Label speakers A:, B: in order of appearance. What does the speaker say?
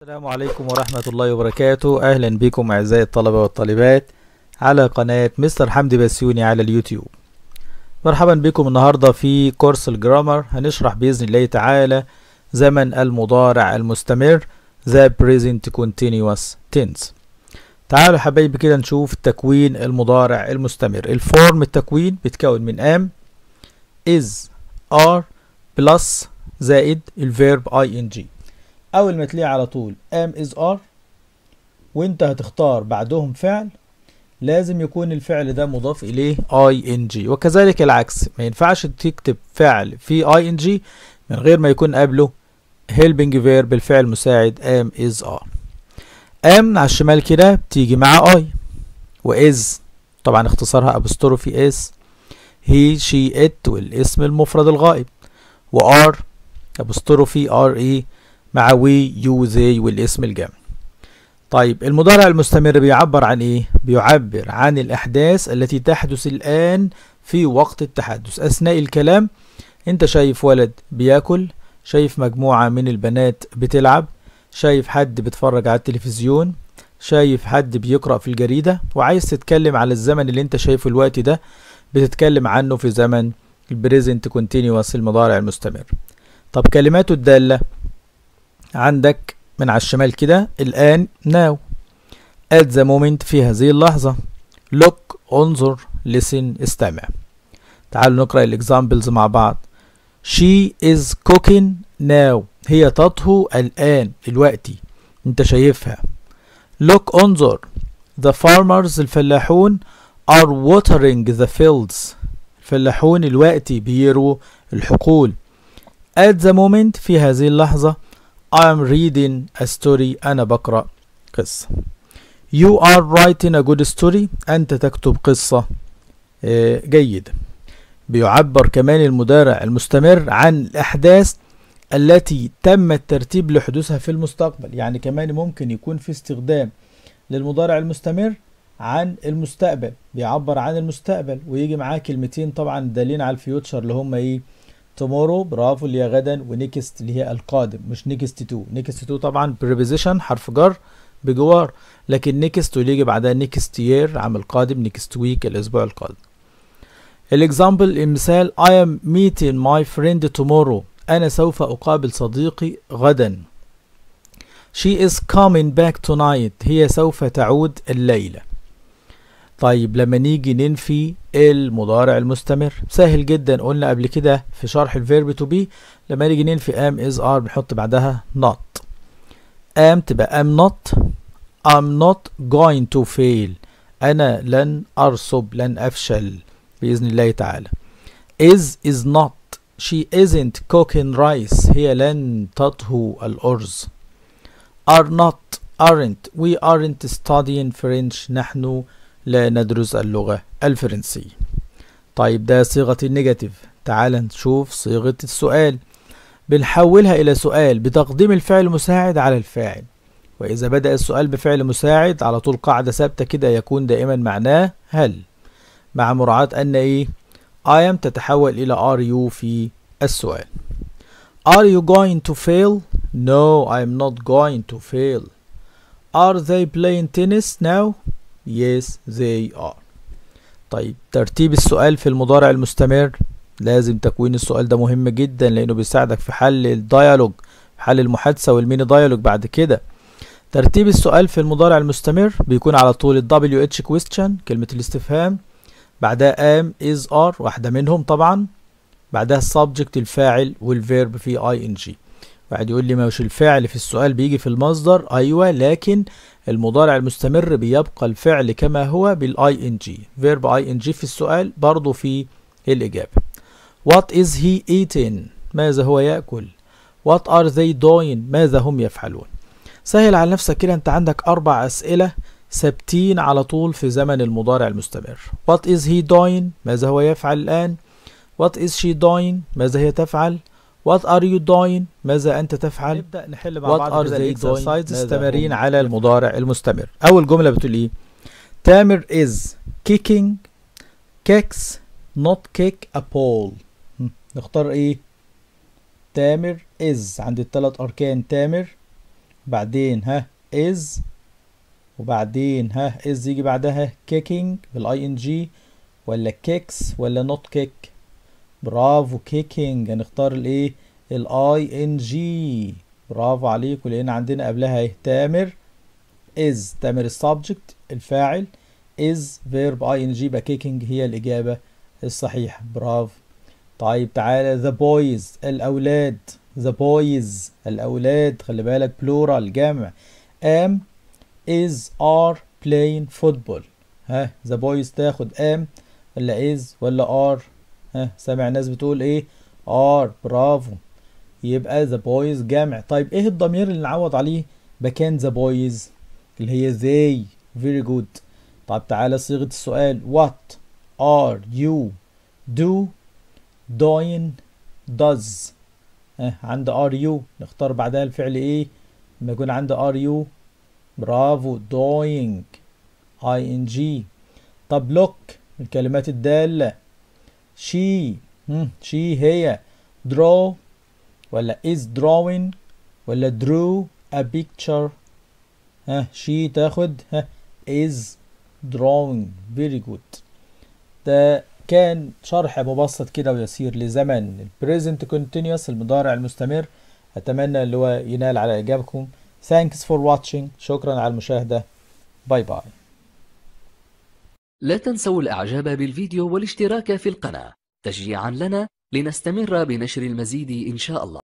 A: السلام عليكم ورحمة الله وبركاته أهلا بكم أعزائي الطلبة والطالبات على قناة مستر حمدي بسيوني على اليوتيوب مرحبا بكم النهاردة في كورس الجرامر هنشرح بإذن الله تعالى زمن المضارع المستمر The present continuous tense تعالوا حبايبي كده نشوف تكوين المضارع المستمر الفورم التكوين بيتكون من am is are plus زائد الفيرب ing اول ما تلاقي على طول am is are وانت هتختار بعدهم فعل لازم يكون الفعل ده مضاف اليه ing وكذلك العكس ما ينفعش تكتب فعل في ing من غير ما يكون قبله helping verb الفعل مساعد am is are am على الشمال كده بتيجي مع I و is طبعا اختصارها apostrophe s he she it والاسم المفرد الغائب و are apostrophe r e مع we you they والاسم الجمع طيب المضارع المستمر بيعبر عن ايه بيعبر عن الاحداث التي تحدث الان في وقت التحدث اثناء الكلام انت شايف ولد بياكل شايف مجموعة من البنات بتلعب شايف حد بيتفرج على التلفزيون شايف حد بيقرأ في الجريدة وعايز تتكلم على الزمن اللي انت شايفه الوقت ده بتتكلم عنه في زمن البريزنت كونتينيوس المضارع المستمر طب كلماته الدالة عندك من على الشمال كده الآن now at the moment في هذه اللحظة look انظر listen استمع تعالوا نقرأ الإكزامبلز مع بعض she is cooking now هي تطهو الآن دلوقتي انت شايفها look انظر the farmers الفلاحون are watering the fields الفلاحون الوقت بيروا الحقول at the moment في هذه اللحظة I am reading a story أنا بقرأ قصة You are writing a good story أنت تكتب قصة جيدة بيعبر كمان المضارع المستمر عن الأحداث التي تم الترتيب لحدوثها في المستقبل يعني كمان ممكن يكون في استخدام للمضارع المستمر عن المستقبل بيعبر عن المستقبل ويجي معاه كلمتين طبعا دالين على الفيوتشر اللي هم ايه tomorrow برافو اللي هي غدا ونيكست اللي هي القادم مش نيكست تو نيكست تو طبعا preposition حرف جر بجوار لكن نيكست واللي يجي بعدها نيكست يير عام القادم نيكست ويك الاسبوع القادم الاكزامبل المثال I am meeting my friend tomorrow انا سوف اقابل صديقي غدا she is coming back tonight هي سوف تعود الليله طيب لما نيجي ننفي المضارع المستمر سهل جدا قلنا قبل كده في شرح الفيرب تو بي لما نيجي ننفي am is are بنحط بعدها not am تبقى am not I'm not going to fail أنا لن أرسب لن أفشل بإذن الله تعالى is is not she isn't cooking rice هي لن تطهو الأرز are not aren't we aren't studying French نحن لا ندرس اللغة الفرنسية طيب ده صيغة النيجاتيف تعال نشوف صيغة السؤال بنحولها إلى سؤال بتقديم الفعل المساعد على الفاعل وإذا بدأ السؤال بفعل مساعد على طول قاعدة ثابتة كده يكون دائما معناه هل مع مراعاة أن إيه I am تتحول إلى are you في السؤال Are you going to fail? No, I am not going to fail. Are they playing tennis now? Yes, they are. طيب ترتيب السؤال في المضارع المستمر لازم تكوين السؤال ده مهم جدا لأنه بيساعدك في حل الديالوج في حل المحادثة والميني ديالوج بعد كده ترتيب السؤال في المضارع المستمر بيكون على طول ال WH question كلمة الاستفهام بعدها am is are واحدة منهم طبعا بعدها السبجكت الفاعل والفيرب في ing واحد يقول لي مش الفعل في السؤال بيجي في المصدر ايوه لكن المضارع المستمر بيبقى الفعل كما هو بالاي ان جي فيرب اي ان جي في السؤال برضه في الاجابه what is he eating ماذا هو ياكل what are they doing ماذا هم يفعلون سهل على نفسك كده انت عندك اربع اسئله ثابتين على طول في زمن المضارع المستمر what is he doing ماذا هو يفعل الان what is she doing ماذا هي تفعل What are you doing؟ ماذا أنت تفعل؟
B: نبدأ نحل مع
A: What
B: بعض
A: are
B: كده
A: they
B: الاكسرسايز
A: doing؟ تمارين على المضارع المستمر. أول جملة بتقول إيه؟ تامر is kicking kicks not kick a ball. هم، نختار إيه؟ تامر is عند الثلاث أركان تامر بعدين ها is وبعدين ها is يجي بعدها kicking بالاي ان جي ولا kicks ولا not kick برافو kicking هنختار الايه الاي ان جي برافو عليكم لان عندنا قبلها ايه تامر is تامر السبجكت الفاعل is verb ing يبقى kicking هي الإجابة الصحيحة برافو طيب تعالى the boys الأولاد the boys الأولاد خلي بالك plural جمع am is are playing football ها the boys تاخد am ولا is ولا are ها سامع ناس بتقول ايه are برافو يبقى the boys جمع طيب ايه الضمير اللي نعوض عليه مكان the boys اللي هي they very good طيب تعالى صيغة السؤال what are you do doing does اه عند are you نختار بعدها الفعل ايه لما يكون عند are you برافو doing ing طب look الكلمات الدالة she هم she هي draw ولا is drawing ولا drew a picture ها she تاخد ها is drawing very good ده كان شرح مبسط كده ويسير لزمن present continuous المضارع المستمر أتمنى اللي هو ينال على إعجابكم thanks for watching شكرا على المشاهدة باي باي
B: لا تنسوا الإعجاب بالفيديو والاشتراك في القناة تشجيعا لنا لنستمر بنشر المزيد إن شاء الله